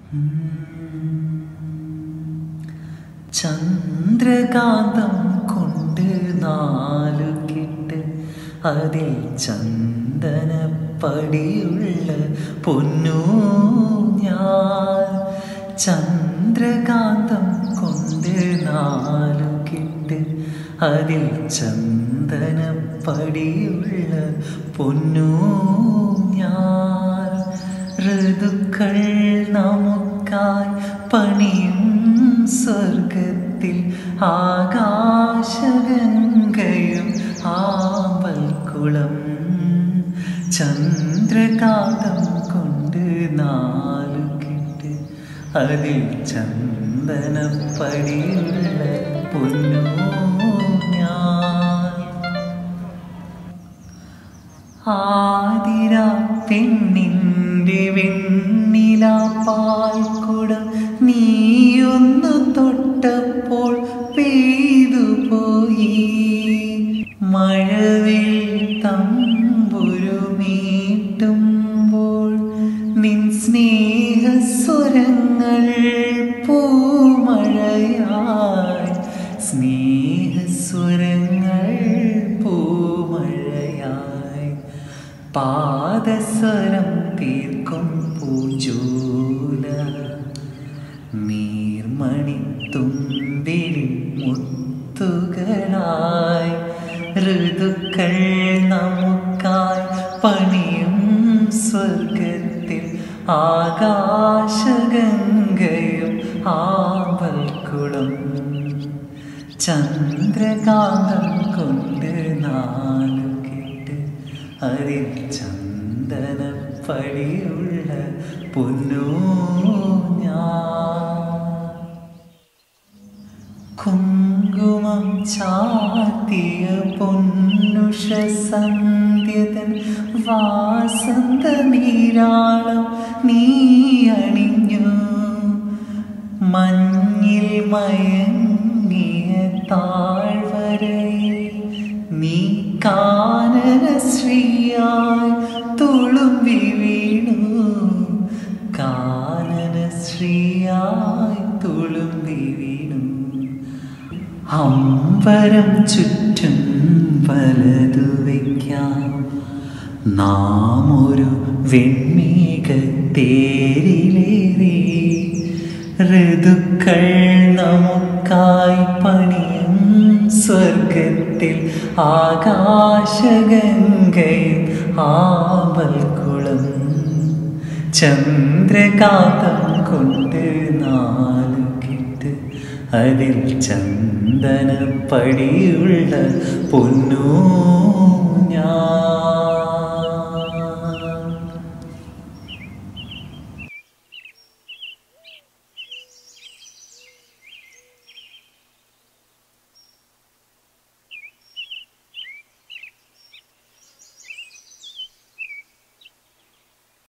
ചന്ദ്രകാന്തം കൊണ്ട് നാലു കെട്ട് അതിൽ ചന്ദനപ്പടിയുള്ള പൊന്നു ഞാൻ ചന്ദ്രകാന്തം കൊണ്ട് നാലു കെട്ട് അതിൽ ചന്ദനപ്പടിയുള്ള പൊന്നു ഞാൻ ഋതുക്കൾ നമുക്കായി പണിയും സ്വർഗത്തിൽ ആകാശഗംഗയും ആമ്പൽക്കുളം ചന്ദ്രകാന്തം കൊണ്ട് നാലു കെട്ട് അതിൽ ചന്ദനപ്പടിയുള്ള പൊന്നു ഞാൻ ആതിര പെണ്ണിൻ്റെ വെണ്ണില പാൽക്കുടം നീയൊന്നു തൊട്ടപ്പോൾ പെയ്തു പോയി മഴവിൽ തമ്പുരു മീട്ടുമ്പോൾ നിൻ സ്നേഹസ്വരങ്ങൾ പൂമഴയായി സ്നേഹസ്വരങ്ങൾ പൂമഴയായി പാദസ്വരം തീർക്കും പൂജൂല നീർമണിത്തുമ്പിൽ മുത്തുകളായി ഋതുക്കൾ നമുക്കായി പണിയും സ്വർഗത്തിൽ ആകാശഗംഗയും ആമ്പൽക്കുളം ചന്ദ്രകാന്തം കൊണ്ട് നാലു കെട്ട് അതിൽ ചന്ദനപ്പടിയുള്ള പൊന്നു ഞാൻ കുങ്കുമം ചാത്തിയ പൊന്നുഷ സന്ധ്യതൻ വാസന്ത നീരാളം നീ അണിഞ്ഞു മഞ്ഞിൽ മയങ്ങിയ താഴ്വരയിൽ നീ കാനന ശ്രീയായി തുളുമ്പി വീണു കാനന ശ്രീയായി തുളുമ്പി വീണു അമ്പരം ചുറ്റും വലതു വയ്ക്കാം നാം ഒരു വെണ്മേഘത്തേരിലേറി ഋതുക്കൾ നമുക്കായി പണിയും സ്വർഗത്തിൽ ആകാശഗംഗയും ആമ്പൽക്കുളം ചന്ദ്രകാന്തം കൊണ്ട് നാലു കെട്ട് അതിൽ ചന്ദനപ്പടിയുള്ള പൊന്നു ഞാൻ